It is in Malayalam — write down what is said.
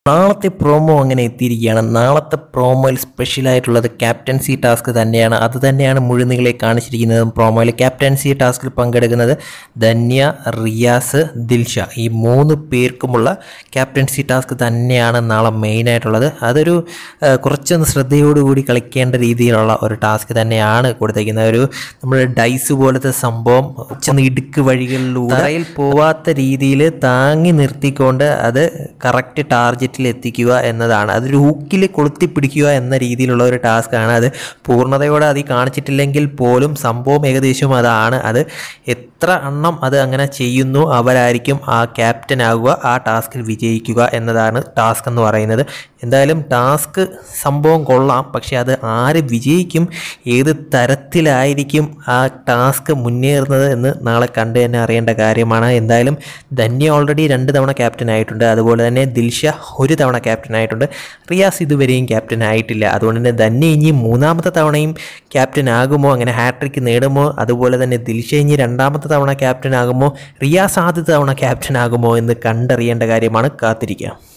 നാളത്തെ പ്രോമോ അങ്ങനെ എത്തിയിരിക്കുകയാണ് നാളത്തെ പ്രോമോയിൽ സ്പെഷ്യലായിട്ടുള്ളത് ക്യാപ്റ്റൻസി ടാസ്ക് തന്നെയാണ് അത് തന്നെയാണ് മുഴുനീളെ കാണിച്ചിരിക്കുന്നത് പ്രോമോയിൽ ക്യാപ്റ്റൻസി ടാസ്കിൽ പങ്കെടുക്കുന്നത് ധന്യ റിയാസ് ദിൽഷ ഈ മൂന്ന് പേർക്കുമുള്ള ക്യാപ്റ്റൻസി ടാസ്ക് തന്നെയാണ് നാളെ മെയിനായിട്ടുള്ളത് അതൊരു ആ, കുറച്ചൊന്ന് ശ്രദ്ധയോടുകൂടി കളിക്കേണ്ട രീതിയിലുള്ള ഒരു ടാസ്ക് തന്നെയാണ് കൊടുത്തേക്കുന്നത് ഒരു നമ്മുടെ ഡൈസ് പോലത്തെ സംഭവം ചെന്ന് ഇടുക്ക് വഴികളിലൂടെ തറയിൽ പോവാത്ത രീതിയിൽ താങ്ങി നിർത്തിക്കൊണ്ട് അത് കറക്റ്റ് ടാർഗറ്റിൽ എത്തിക്കുക എന്നതാണ് അതൊരു ഹൂക്കിൽ കൊളുത്തി പിടിക്കുക എന്ന രീതിയിലുള്ള ഒരു ടാസ്ക്കാണ് അത് പൂർണ്ണതയോടെ അത് ഈ കാണിച്ചിട്ടില്ലെങ്കിൽ പോലും സംഭവം ഏകദേശം അതാണ് അത് എത്ര എണ്ണം അത് അങ്ങനെ ചെയ്യുന്നു അവരായിരിക്കും ആ ക്യാപ്റ്റൻ ആകുക ആ ടാസ്കിൽ വിജയിക്കുക എന്നതാണ് ടാസ്ക് എന്ന് പറയുന്നത് എന്തായാലും ടാസ്ക് സംഭവം കൊള്ളാം പക്ഷെ അത് ആര് വിജയിക്കും ഏത് തരത്തിലായിരിക്കും ആ ടാസ്ക് മുന്നേറുന്നത് എന്ന് നാളെ കണ്ട് തന്നെ അറിയേണ്ട കാര്യമാണ് എന്തായാലും ധന്യ ഓൾറെഡി രണ്ട് തവണ ക്യാപ്റ്റൻ ആയിട്ടുണ്ട് അതുപോലെ തന്നെ ദിൽഷ ഒരു തവണ ക്യാപ്റ്റൻ ആയിട്ടുണ്ട് റിയാസ് ഇതുവരെയും ക്യാപ്റ്റൻ ആയിട്ടില്ല അതുകൊണ്ട് തന്നെ ധന്യ ഇനി മൂന്നാമത്തെ തവണയും ക്യാപ്റ്റൻ ആകുമോ അങ്ങനെ ഹാട്രിക്ക് നേടുമോ അതുപോലെ തന്നെ ദിൽഷ ഇനി രണ്ടാമത്തെ തവണ ക്യാപ്റ്റൻ ആകുമോ റിയാസ് ആദ്യത്തെ തവണ ക്യാപ്റ്റൻ ആകുമോ എന്ന് കണ്ടറിയേണ്ട കാര്യമാണ് കാത്തിരിക്കുക